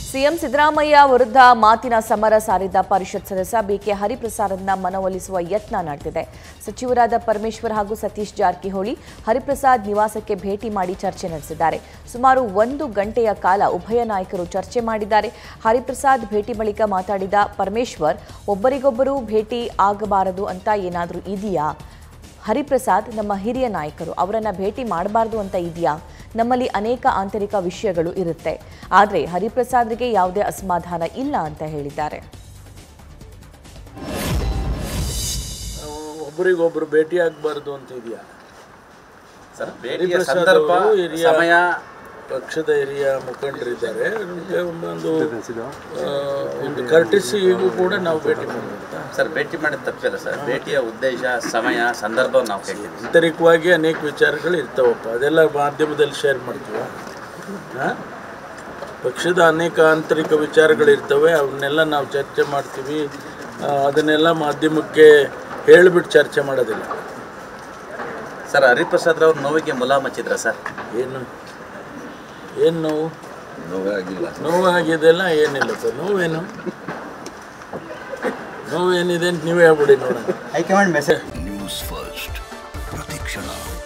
CM Siddaramaiah ವಿರುದ್ಧ ಮಾತಿನ ಸಮರ ಸಾರಿದ್ದ ಪರಿಷತ್ ಸದಸ್ಯ ಬಿಕೆ ಹರಿಪ್ರಸಾದ್ನ ಮನವೊಲಿಸುವ ಯತ್ನ ನಡೆದಿದೆ ಸಚಿವರಾದ ಪರಮೇಶ್ವರ್ ಹಾಗೂ ಸತೀಶ್ ಜಾರಕಿಹೊಳಿ ಹರಿಪ್ರಸಾದ್ ನಿವಾಸಕ್ಕೆ ಭೇಟಿ ಮಾಡಿ ಚರ್ಚೆ ನಡೆಸಿದ್ದಾರೆ ಸುಮಾರು ಒಂದು ಗಂಟೆಯ ಕಾಲ ಉಭಯ ನಾಯಕರು ಚರ್ಚೆ ಮಾಡಿದ್ದಾರೆ ಹರಿಪ್ರಸಾದ್ ಭೇಟಿ ಬಳಿಕ ಮಾತಾಡಿದ ಪರಮೇಶ್ವರ್ ಒಬ್ಬರಿಗೊಬ್ಬರು ಭೇಟಿ ಆಗಬಾರದು ಅಂತ ಏನಾದರೂ ಇದೆಯಾ ಹರಿಪ್ರಸಾದ್ ನಮ್ಮ ಹಿರಿಯ ನಾಯಕರು ಅವರನ್ನ ಭೇಟಿ ಮಾಡಬಾರ್ದು ಅಂತ ಇದೆಯಾ ನಮ್ಮಲ್ಲಿ ಅನೇಕ ಆಂತರಿಕ ವಿಷಯಗಳು ಇರುತ್ತೆ ಆದರೆ ಹರಿಪ್ರಸಾದ್ರಿಗೆ ಯಾವುದೇ ಅಸಮಾಧಾನ ಇಲ್ಲ ಅಂತ ಹೇಳಿದ್ದಾರೆ ಒಬ್ಬರಿಗೊಬ್ರು ಭೇಟಿ ಆಗಬಾರ್ದು ಅಂತ ಇದೆಯಾ ಸರ್ ಭೇಟಿಯ ಹರಿಪ್ರಸಾದ್ ಸಂದರ್ಭ ಅವರು ಹಿರಿಯ ಸಮಯ ಪಕ್ಷದ ಹಿರಿಯ ಮುಖಂಡರಿದ್ದಾರೆ ಅವ್ರಿಗೆ ಒಂದು ಆ, ಒಂದು ಕರ್ಟಿಸಿ ಈಗೂ ಕೂಡ ನಾವು ಭೇಟಿ ಮಾಡೋಣ ಸರ್ ಭೇಟಿ ಮಾಡಿದ ತಪ್ಪಿಲ್ಲ ಸರ್ ಭೇಟಿಯ ಉದ್ದೇಶ ಸಮಯ ಸಂದರ್ಭ ನಾವು ಕೇಳ್ತೀವಿ ಆಂತರಿಕವಾಗಿ ಅನೇಕ ವಿಚಾರಗಳು ಇರ್ತಾವಪ್ಪ ಅದೆಲ್ಲ ಮಾಧ್ಯಮದಲ್ಲಿ ಶೇರ್ ಮಾಡ್ತೀವ ಹಾಂ ಪಕ್ಷದ ಅನೇಕ ಆಂತರಿಕ ವಿಚಾರಗಳಿರ್ತವೆ ಅವನ್ನೆಲ್ಲ ನಾವು ಚರ್ಚೆ ಮಾಡ್ತೀವಿ ಆ, ಅದನ್ನೆಲ್ಲ ಮಾಧ್ಯಮಕ್ಕೆ ಹೇಳಿಬಿಟ್ಟು ಚರ್ಚೆ ಮಾಡೋದಿಲ್ಲ ಸರ್ ಹರಿಪ್ರಸಾದ್ ಅವ್ರ ನೋವಿಗೆ ಮುಲಾಮ್ ಹಚ್ಚಿದ್ರ ಸರ್ ಏನು ಏನು ನೋವು ನೋವಾಗಿದೆಲ್ಲ ಏನಿಲ್ಲ ಸರ್ ನೋವೇನು ನೋವೇನಿದೆ ಅಂತ ನೀವೇ ಹೇಳ್ಬಿಡಿ ನೋಡೋಣ ಹೈಕಮಾಂಡ್ ಮೆಸೇಜ್ ನ್ಯೂಸ್ ಫಸ್ಟ್ ಪ್ರತಿಕ್ಷಣ